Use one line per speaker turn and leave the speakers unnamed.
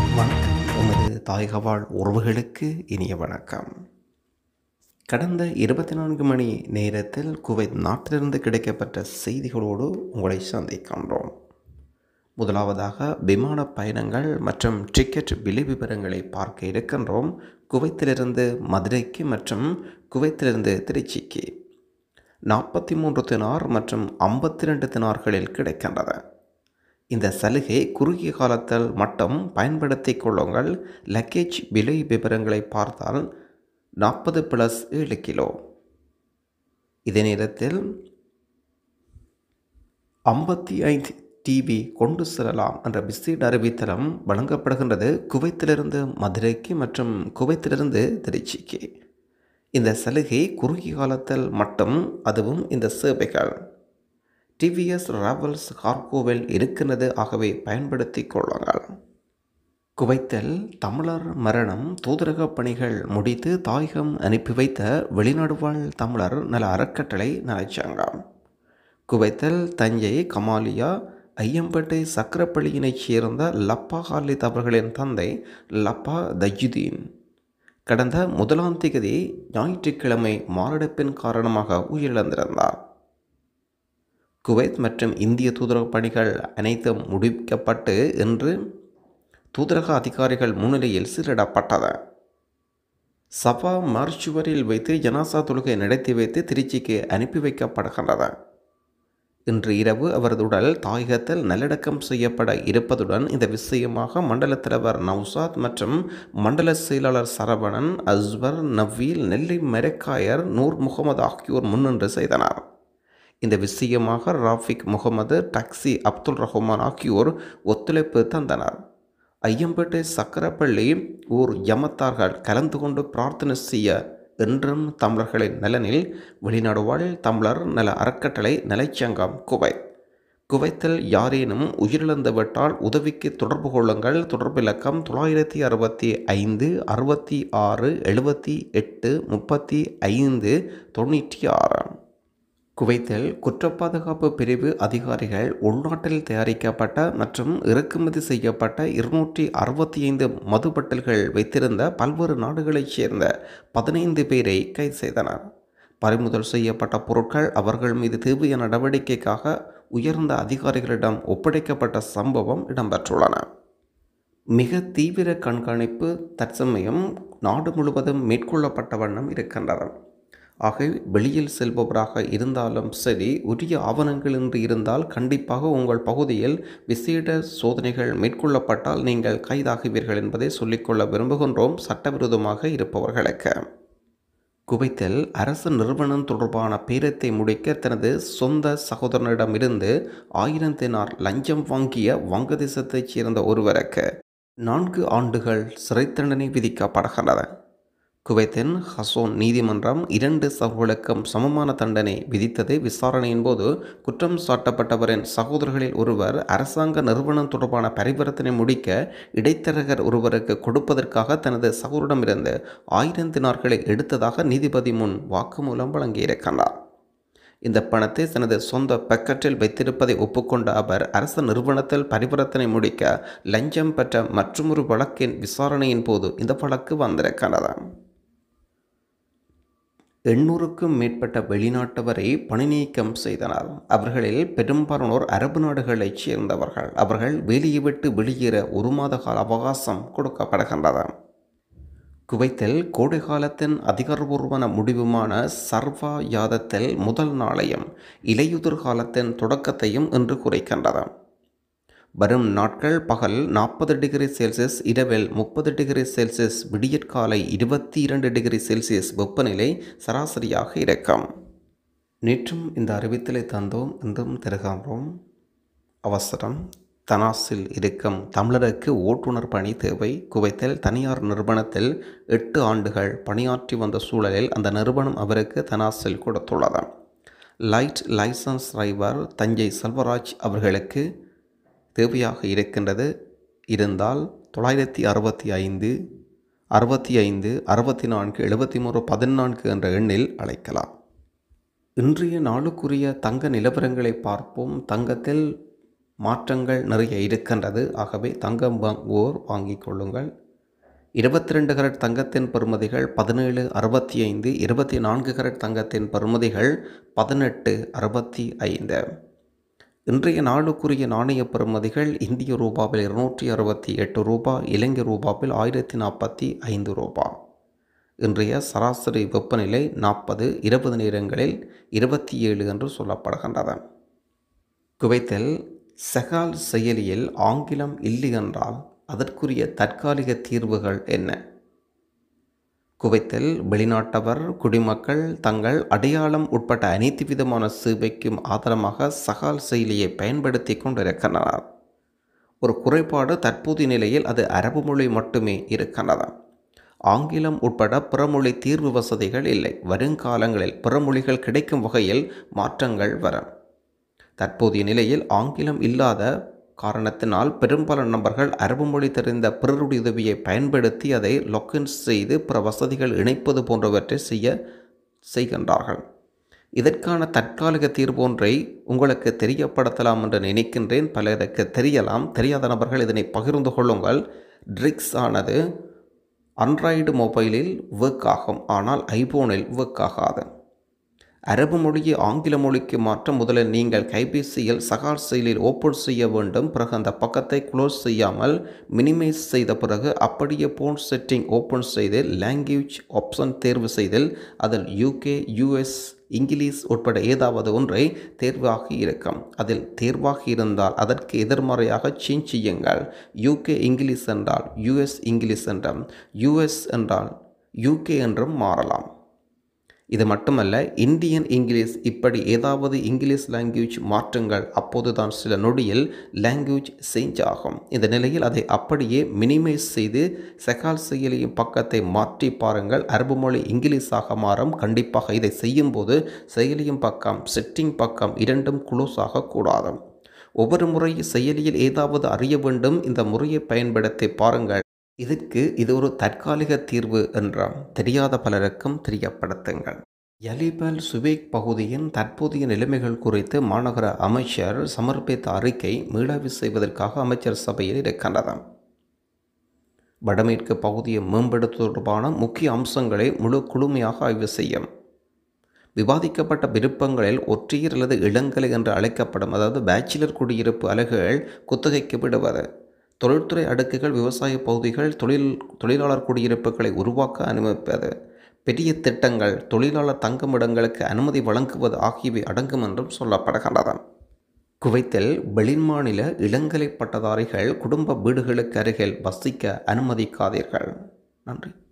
வணக்கம் எமது தாயகவாழ் உறவுகளுக்கு இனிய வணக்கம் கடந்த இருபத்தி நான்கு மணி நேரத்தில் குவைத் நாட்டிலிருந்து கிடைக்கப்பட்ட செய்திகளோடு உங்களை சந்திக்கின்றோம் முதலாவதாக விமான பயணங்கள் மற்றும் டிக்கெட் விலை விவரங்களை பார்க்க இருக்கின்றோம் குவைத்திலிருந்து மதுரைக்கு மற்றும் குவைத்திலிருந்து திருச்சிக்கு நாற்பத்தி மூன்று தினார் மற்றும் ஐம்பத்தி ரெண்டு தினார்களில் கிடைக்கின்றது இந்த சலுகை குறுகிய காலத்தில் மட்டும் பயன்படுத்திக் கொள்ளுங்கள் லக்கேஜ் விலை விவரங்களை பார்த்தால் நாற்பது ப்ளஸ் ஏழு கிலோ இதே நேரத்தில் ஐம்பத்தி ஐந்து டிவி கொண்டு செல்லலாம் என்ற விசேட அறிவித்தலம் வழங்கப்படுகின்றது குவைத்திலிருந்து மதுரைக்கு மற்றும் குவைத்திலிருந்து திருச்சிக்கு இந்த சலுகை குறுகிய காலத்தில் மட்டும் அதுவும் இந்த சேவைகள் டிவிஎஸ் ராவல்ஸ் கார்கோவில் இருக்கின்றது ஆகவே பயன்படுத்தி கொள்ளுங்கள் குவைத்தில் தமிழர் மரணம் தூதரக பணிகள் முடித்து தாயகம் அனுப்பி வைத்த வெளிநாடு வாழ் தமிழர் நல அறக்கட்டளை நலச்சங்கம் குவைத்தில் தஞ்சை கமாலியா ஐயம்பேட்டை சக்கரப்பள்ளியினைச் சேர்ந்த லப்பா ஹாலித் அவர்களின் தந்தை லப்பா தஜுதீன் கடந்த முதலாம் தேதி ஞாயிற்றுக்கிழமை மாரடைப்பின் காரணமாக உயிரிழந்திருந்தார் குவைத் மற்றும் இந்திய தூதரக பணிகள் அனைத்தும் முடிக்கப்பட்டு இன்று தூதரக அதிகாரிகள் முன்னிலையில் சீரிடப்பட்டது சபா மார்ச்சுவரில் வைத்து ஜனாசா தொழுகை நடத்தி வைத்து திருச்சிக்கு அனுப்பி வைக்கப்படுகின்றது இன்று இரவு அவரது உடல் தாயகத்தில் நல்லடக்கம் செய்யப்பட இருப்பதுடன் இந்த விஷயமாக மண்டல தலைவர் நவ்சாத் மற்றும் மண்டல செயலாளர் சரவணன் அஸ்வர் நவீல் நெல்லை மெரக்காயர் நூர் முகமது ஆகியோர் முன்னின்று செய்தனர் இந்த விஷயமாக ராஃபிக் முகமது டாக்ஸி அப்துல் ரஹ்மான் ஆகியோர் ஒத்துழைப்பு தந்தனர் ஐயம்பேட்டை சக்கரப்பள்ளி ஊர் யமத்தார்கள் கலந்து கொண்டு பிரார்த்தனை செய்ய என்றும் தமிழர்களின் நலனில் வெளிநாடு வாழ் தமிழர் நல அறக்கட்டளை நிலைச்சங்கம் குவைத் குவைத்தில் யாரேனும் உயிரிழந்து விட்டால் உதவிக்கு தொடர்பு கொள்ளுங்கள் தொடர்பு இலக்கம் தொள்ளாயிரத்தி அறுபத்தி ஐந்து அறுபத்தி ஆறு எழுபத்தி எட்டு முப்பத்தி ஐந்து தொண்ணூற்றி ஆறு குவைத்தில் குற்றப்பாதுகாப்பு பிரிவு அதிகாரிகள் உள்நாட்டில் தயாரிக்கப்பட்ட மற்றும் இறக்குமதி செய்யப்பட்ட இருநூற்றி அறுபத்தி ஐந்து மதுபட்டல்கள் வைத்திருந்த பல்வேறு நாடுகளைச் சேர்ந்த பதினைந்து பேரை கைது செய்தனர் பறிமுதல் செய்யப்பட்ட பொருட்கள் அவர்கள் மீது தீவிர நடவடிக்கைக்காக உயர்ந்த அதிகாரிகளிடம் ஒப்படைக்கப்பட்ட சம்பவம் இடம்பெற்றுள்ளன மிக தீவிர கண்காணிப்பு தற்சமயம் நாடு முழுவதும் மேற்கொள்ளப்பட்ட வண்ணம் இருக்கின்றன ஆக வெளியில் செல்பவராக இருந்தாலும் சரி உரிய ஆவணங்கள் என்று இருந்தால் கண்டிப்பாக உங்கள் பகுதியில் விசேட சோதனைகள் மேற்கொள்ளப்பட்டால் நீங்கள் கைதாகுவீர்கள் என்பதை சொல்லிக்கொள்ள விரும்புகின்றோம் சட்டவிரோதமாக இருப்பவர்களுக்கு குவைத்தில் அரசு நிறுவனம் தொடர்பான பேரத்தை முடிக்க தனது சொந்த சகோதரனிடமிருந்து ஆயிரம் தினார் லஞ்சம் வாங்கிய வங்கதேசத்தைச் சேர்ந்த ஒருவருக்கு நான்கு ஆண்டுகள் சிறை தண்டனை விதிக்கப்படுகிறது குவைத்தின் ஹசோன் நீதிமன்றம் இரண்டு சகோதரர்களுக்கும் சமமான தண்டனை விதித்தது விசாரணையின் போது குற்றம் சாட்டப்பட்டவரின் சகோதரர்களில் ஒருவர் அரசாங்க நிறுவனம் தொடர்பான பரிவர்த்தனை முடிக்க இடைத்தரகர் ஒருவருக்கு கொடுப்பதற்காக தனது சகோதரிடமிருந்து ஆயிரம் தினார்களை எடுத்ததாக நீதிபதி முன் வாக்குமூலம் வழங்கியிருக்கிறார் இந்த பணத்தை தனது சொந்த பக்கெட்டில் வைத்திருப்பதை ஒப்புக்கொண்ட அவர் அரசு நிறுவனத்தில் பரிவர்த்தனை முடிக்க லஞ்சம் பெற்ற மற்றொரு வழக்கின் விசாரணையின் போது இந்த வழக்கு வந்திருக்கிறது எண்ணூறுக்கும் மேற்பட்ட வெளிநாட்டவரை பணி நீக்கம் செய்தனர் அவர்களில் பெரும்பாலானோர் அரபு நாடுகளைச் சேர்ந்தவர்கள் அவர்கள் வேலையை விட்டு வெளியேற ஒரு மாத கால அவகாசம் கொடுக்கப்படுகின்றது குவைத்தில் கோடை காலத்தின் அதிகாரபூர்வமான முடிவுமான சர்வா யாதத்தில் முதல் நாளையும் இலையுதிர் காலத்தின் தொடக்கத்தையும் இன்று குறைக்கின்றது வரும் நாட்கள் பகல் நாற்பது டிகிரி செல்சியஸ் இரவில் முப்பது டிகிரி செல்சியஸ் விடியற்காலை இருபத்தி இரண்டு டிகிரி செல்சியஸ் வெப்பநிலை சராசரியாக இருக்கும் நேற்றும் இந்த அறிவித்தலை தந்தோம் இன்றும் தருகின்றோம் அவசரம் தனாஸில் இருக்கும் தமிழருக்கு ஓட்டுநர் பணி தேவை குவைத்தில் தனியார் நிறுவனத்தில் எட்டு ஆண்டுகள் பணியாற்றி வந்த சூழலில் அந்த நிறுவனம் அவருக்கு தனாஸில் கொடுத்துள்ளது light licence driver Thanjai Selvaraj அவர்களுக்கு தேவையாக இருக்கின்றது இருந்தால் தொள்ளாயிரத்தி அறுபத்தி ஐந்து அறுபத்தி ஐந்து அறுபத்தி நான்கு எழுபத்தி மூன்று பதினான்கு என்ற எண்ணில் அழைக்கலாம் இன்றைய நாளுக்குரிய தங்க நிலவரங்களை பார்ப்போம் தங்கத்தில் மாற்றங்கள் நிறைய இருக்கின்றது ஆகவே தங்கம் வாங்குவோர் வாங்கிக் கொள்ளுங்கள் இருபத்தி ரெண்டு கரட் தங்கத்தின் பெறுமதிகள் பதினேழு அறுபத்தி ஐந்து இருபத்தி நான்கு கரட் தங்கத்தின் பெறுமதிகள் பதினெட்டு அறுபத்தி ஐந்து இன்றைய நாளுக்குரிய நாணய பெறுமதிகள் இந்திய ரூபாவில் இருநூற்றி அறுபத்தி எட்டு ரூபா இலங்கை ரூபாவில் ஆயிரத்தி நாற்பத்தி ஐந்து ரூபா இன்றைய சராசரி வெப்பநிலை நாற்பது இருபது நேரங்களில் இருபத்தி ஏழு என்று சொல்லப்படுகின்றது குவைத்தில் செகால் செயலியில் ஆங்கிலம் இல்லை என்றால் அதற்குரிய தற்காலிக தீர்வுகள் என்ன குவைத்தில் வெளிநாட்டவர் குடிமக்கள் தங்கள் அடையாளம் உட்பட்ட அனைத்து விதமான சேவைக்கும் ஆதாரமாக சகால் செயலியை பயன்படுத்தி கொண்டிருக்கின்றனர் ஒரு குறைபாடு தற்போதைய நிலையில் அது அரபு மொழி மட்டுமே இருக்கின்றது ஆங்கிலம் உட்பட பிறமொழி தீர்வு வசதிகள் இல்லை வருங்காலங்களில் பிறமொழிகள் கிடைக்கும் வகையில் மாற்றங்கள் வரும் தற்போதைய நிலையில் ஆங்கிலம் இல்லாத காரணத்தினால் பெரும்பாலான நபர்கள் அரபு மொழி தெரிந்த பிறருடைய உதவியை பயன்படுத்தி அதை லொக்கின் செய்து பிற வசதிகள் இணைப்பது போன்றவற்றை செய்ய செய்கின்றார்கள் இதற்கான தற்காலிக தீர்வு ஒன்றை உங்களுக்கு தெரியப்படுத்தலாம் என்று நினைக்கின்றேன் பலருக்கு தெரியலாம் தெரியாத நபர்கள் இதனை பகிர்ந்து கொள்ளுங்கள் ட்ரிக்ஸ் ஆனது அண்ட்ராய்டு மொபைலில் ஒர்க் ஆகும் ஆனால் ஐபோனில் ஒர்க் ஆகாது அரபு மொழியை ஆங்கில மொழிக்கு மாற்ற முதலில் நீங்கள் கைபேசியில் சகால் செயலில் ஓப்பன் செய்ய வேண்டும் பிறகு அந்த பக்கத்தை க்ளோஸ் செய்யாமல் மினிமைஸ் செய்த பிறகு அப்படியே போன் செட்டிங் ஓப்பன் செய்து லாங்குவேஜ் ஆப்ஷன் தேர்வு செய்தில் அதில் யூகே யூஎஸ் இங்கிலீஷ் உட்பட ஏதாவது ஒன்றை தேர்வாகி இருக்கும் அதில் தேர்வாகி இருந்தால் அதற்கு எதிர்மறையாக சேஞ்ச் செய்யுங்கள் யூகே இங்கிலீஷ் என்றால் யூஎஸ் இங்கிலீஷ் என்றும் யூஎஸ் என்றால் யூகே என்றும் மாறலாம் இது மட்டுமல்ல இந்தியன் இங்கிலீஷ் இப்படி ஏதாவது இங்கிலீஷ் லாங்குவேஜ் மாற்றுங்கள் அப்போதுதான் சில நொடியில் லாங்குவேஜ் சேஞ்ச் ஆகும் இந்த நிலையில் அதை அப்படியே மினிமைஸ் செய்து செகால் செயலியின் பக்கத்தை மாற்றி பாருங்கள் அரபு மொழி இங்கிலீஷாக மாறும் கண்டிப்பாக இதை செய்யும்போது செயலியின் பக்கம் செட்டிங் பக்கம் இரண்டும் குளோஸ் ஆகக்கூடாது ஒவ்வொரு முறை செயலியில் ஏதாவது அறிய வேண்டும் இந்த முறையை பயன்படுத்தி பாருங்கள் இதற்கு இது ஒரு தற்காலிக தீர்வு என்றால் தெரியாத பலருக்கும் தெரியப்படுத்துங்கள் யலிபல் சுவேக் பகுதியின் தற்போதைய நிலைமைகள் குறித்து மாநகர அமைச்சர் சமர்ப்பித்த அறிக்கை மீளாய்வு செய்வதற்காக அமைச்சர் சபையில் இருக்கின்றது வடமேற்கு பகுதியை மேம்படுத்துவது தொடர்பான முக்கிய அம்சங்களை முழு குழுமையாக ஆய்வு செய்யும் விவாதிக்கப்பட்ட விருப்பங்களில் ஒற்றையர் அல்லது இளங்கலை என்று அழைக்கப்படும் அதாவது பேச்சுலர் குடியிருப்பு அலகுகள் குத்தகைக்கு விடுவது தொழில்துறை அடுக்குகள் விவசாய பகுதிகள் தொழில் தொழிலாளர் குடியிருப்புகளை உருவாக்க அனுமதிப்பது பெரிய திட்டங்கள் தொழிலாளர் தங்குமிடங்களுக்கு அனுமதி வழங்குவது ஆகியவை அடங்கும் என்றும் சொல்லப்படுகின்றது குவைத்தில் வெளிமாநில இளங்கலை பட்டதாரிகள் குடும்ப வீடுகளுக்கு அருகில் வசிக்க அனுமதிக்காதீர்கள் நன்றி